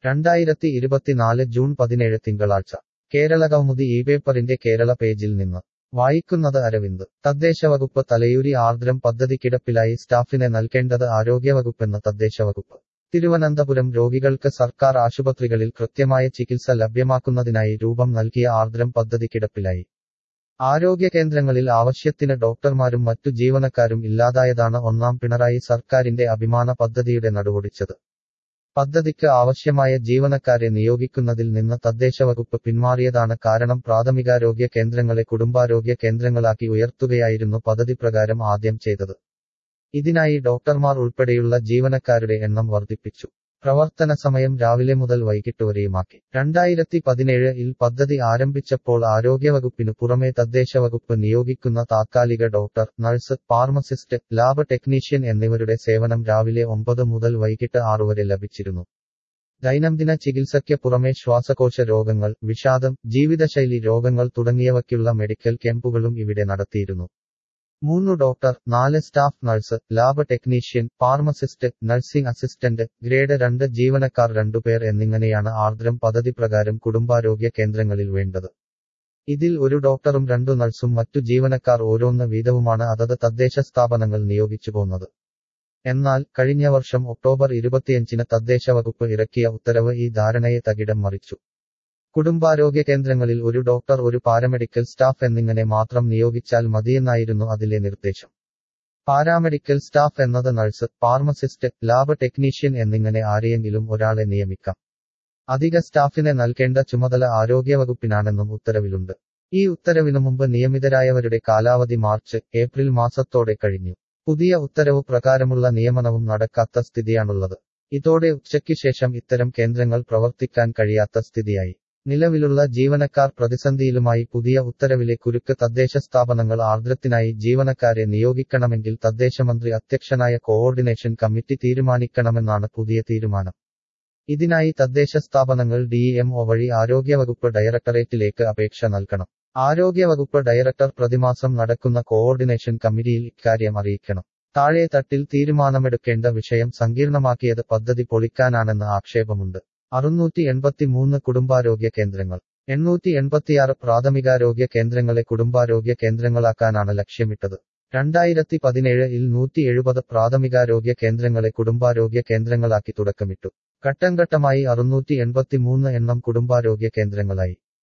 രണ്ടായിരത്തി ഇരുപത്തിനാല് ജൂൺ പതിനേഴ് തിങ്കളാഴ്ച കേരളകൗമുദി ഈ പേപ്പറിന്റെ കേരള പേജിൽ നിന്ന് വായിക്കുന്നത് അരവിന്ദ് തദ്ദേശവകുപ്പ് തലയൂരി ആർദ്രം പദ്ധതി കിടപ്പിലായി സ്റ്റാഫിനെ നൽകേണ്ടത് ആരോഗ്യവകുപ്പെന്ന് തദ്ദേശവകുപ്പ് തിരുവനന്തപുരം രോഗികൾക്ക് സർക്കാർ ആശുപത്രികളിൽ കൃത്യമായ ചികിത്സ ലഭ്യമാക്കുന്നതിനായി രൂപം നൽകിയ ആർദ്രം പദ്ധതി കിടപ്പിലായി ആരോഗ്യ കേന്ദ്രങ്ങളിൽ ആവശ്യത്തിന് ഡോക്ടർമാരും മറ്റു ജീവനക്കാരും ഇല്ലാതായതാണ് ഒന്നാം പിണറായി സർക്കാരിന്റെ അഭിമാന പദ്ധതിയുടെ നടുവൊടിച്ചത് പദ്ധതിക്ക് ആവശ്യമായ ജീവനക്കാരെ നിയോഗിക്കുന്നതിൽ നിന്ന് തദ്ദേശവകുപ്പ് പിന്മാറിയതാണ് കാരണം പ്രാഥമികാരോഗ്യ കേന്ദ്രങ്ങളെ കുടുംബാരോഗ്യ കേന്ദ്രങ്ങളാക്കി ഉയർത്തുകയായിരുന്നു പദ്ധതി പ്രകാരം ആദ്യം ചെയ്തത് ഇതിനായി ഡോക്ടർമാർ ഉൾപ്പെടെയുള്ള ജീവനക്കാരുടെ എണ്ണം വർദ്ധിപ്പിച്ചു പ്രവർത്തന സമയം രാവിലെ മുതൽ വൈകിട്ട് വരെയുമാക്കി രണ്ടായിരത്തി പതിനേഴ് ഇൽ പദ്ധതി ആരംഭിച്ചപ്പോൾ ആരോഗ്യവകുപ്പിനു പുറമെ തദ്ദേശവകുപ്പ് നിയോഗിക്കുന്ന താത്കാലിക doctor nurse pharmacist lab technician എന്നിവരുടെ സേവനം രാവിലെ ഒമ്പത് മുതൽ വൈകിട്ട് ആറുവരെ ലഭിച്ചിരുന്നു ദൈനംദിന ചികിത്സയ്ക്ക് പുറമെ ശ്വാസകോശ രോഗങ്ങൾ വിഷാദം ജീവിതശൈലി രോഗങ്ങൾ തുടങ്ങിയവയ്ക്കുള്ള മെഡിക്കൽ ക്യാമ്പുകളും ഇവിടെ നടത്തിയിരുന്നു മൂന്ന് ഡോക്ടർ നാല് staff nurse lab technician pharmacist nursing assistant grade രണ്ട് ജീവനക്കാർ രണ്ടുപേർ എന്നിങ്ങനെയാണ് ആർദ്രം പദ്ധതി പ്രകാരം കുടുംബാരോഗ്യ കേന്ദ്രങ്ങളിൽ വേണ്ടത് ഇതിൽ ഒരു ഡോക്ടറും രണ്ടു നഴ്സും മറ്റു ജീവനക്കാർ ഓരോന്ന് വീതവുമാണ് അതത് തദ്ദേശ സ്ഥാപനങ്ങൾ നിയോഗിച്ചു പോന്നത് എന്നാൽ കഴിഞ്ഞ വർഷം ഒക്ടോബർ ഇരുപത്തിയഞ്ചിന് തദ്ദേശ വകുപ്പ് ഇറക്കിയ ഉത്തരവ് ഈ ധാരണയെ തകിടം മറിച്ചു കുടുംബാരോഗ്യ കേന്ദ്രങ്ങളിൽ ഒരു ഡോക്ടർ ഒരു പാരാമെഡിക്കൽ സ്റ്റാഫ് എന്നിങ്ങനെ മാത്രം നിയോഗിച്ചാൽ മതിയെന്നായിരുന്നു അതിലെ നിർദ്ദേശം പാരാമെഡിക്കൽ സ്റ്റാഫ് എന്നത് നഴ്സ് ഫാർമസിസ്റ്റ് ലാബ് ടെക്നീഷ്യൻ എന്നിങ്ങനെ ആരെയെങ്കിലും ഒരാളെ നിയമിക്കാം അധിക സ്റ്റാഫിനെ നൽകേണ്ട ചുമതല ആരോഗ്യവകുപ്പിനാണെന്നും ഉത്തരവിലുണ്ട് ഈ ഉത്തരവിനു മുമ്പ് നിയമിതരായവരുടെ കാലാവധി മാർച്ച് ഏപ്രിൽ മാസത്തോടെ കഴിഞ്ഞു പുതിയ ഉത്തരവ് പ്രകാരമുള്ള നിയമനവും നടക്കാത്ത സ്ഥിതിയാണുള്ളത് ഇതോടെ ഉച്ചയ്ക്ക് ശേഷം ഇത്തരം കേന്ദ്രങ്ങൾ പ്രവർത്തിക്കാൻ കഴിയാത്ത സ്ഥിതിയായി നിലവിലുള്ള ജീവനക്കാർ പ്രതിസന്ധിയിലുമായി പുതിയ ഉത്തരവിലെ കുരുക്ക് തദ്ദേശ സ്ഥാപനങ്ങൾ ആർദ്രത്തിനായി ജീവനക്കാരെ നിയോഗിക്കണമെങ്കിൽ തദ്ദേശമന്ത്രി അധ്യക്ഷനായ കോഓർഡിനേഷൻ കമ്മിറ്റി തീരുമാനിക്കണമെന്നാണ് പുതിയ തീരുമാനം ഇതിനായി തദ്ദേശ സ്ഥാപനങ്ങൾ ഡിഇഎംഒ വഴി ആരോഗ്യവകുപ്പ് ഡയറക്ടറേറ്റിലേക്ക് അപേക്ഷ നൽകണം ആരോഗ്യവകുപ്പ് ഡയറക്ടർ പ്രതിമാസം നടക്കുന്ന കോഓർഡിനേഷൻ കമ്മിറ്റിയിൽ ഇക്കാര്യം അറിയിക്കണം താഴെ തട്ടിൽ തീരുമാനമെടുക്കേണ്ട വിഷയം സങ്കീർണമാക്കിയത് പദ്ധതി പൊളിക്കാനാണെന്ന് ആക്ഷേപമുണ്ട് അറുന്നൂറ്റി എൺപത്തിമൂന്ന് കുടുംബാരോഗ്യ കേന്ദ്രങ്ങൾ എണ്ണൂറ്റി എൺപത്തിയാറ് പ്രാഥമികാരോഗ്യ കേന്ദ്രങ്ങളെ കുടുംബാരോഗ്യ കേന്ദ്രങ്ങളാക്കാനാണ് ലക്ഷ്യമിട്ടത് രണ്ടായിരത്തി പതിനേഴ് ഇൽ നൂറ്റി എഴുപത് പ്രാഥമികാരോഗ്യ കേന്ദ്രങ്ങളെ കുടുംബാരോഗ്യ കേന്ദ്രങ്ങളാക്കി തുടക്കമിട്ടു ഘട്ടംഘട്ടമായി അറുന്നൂറ്റി എൺപത്തിമൂന്ന് എണ്ണം കുടുംബാരോഗ്യ കേന്ദ്രങ്ങളായി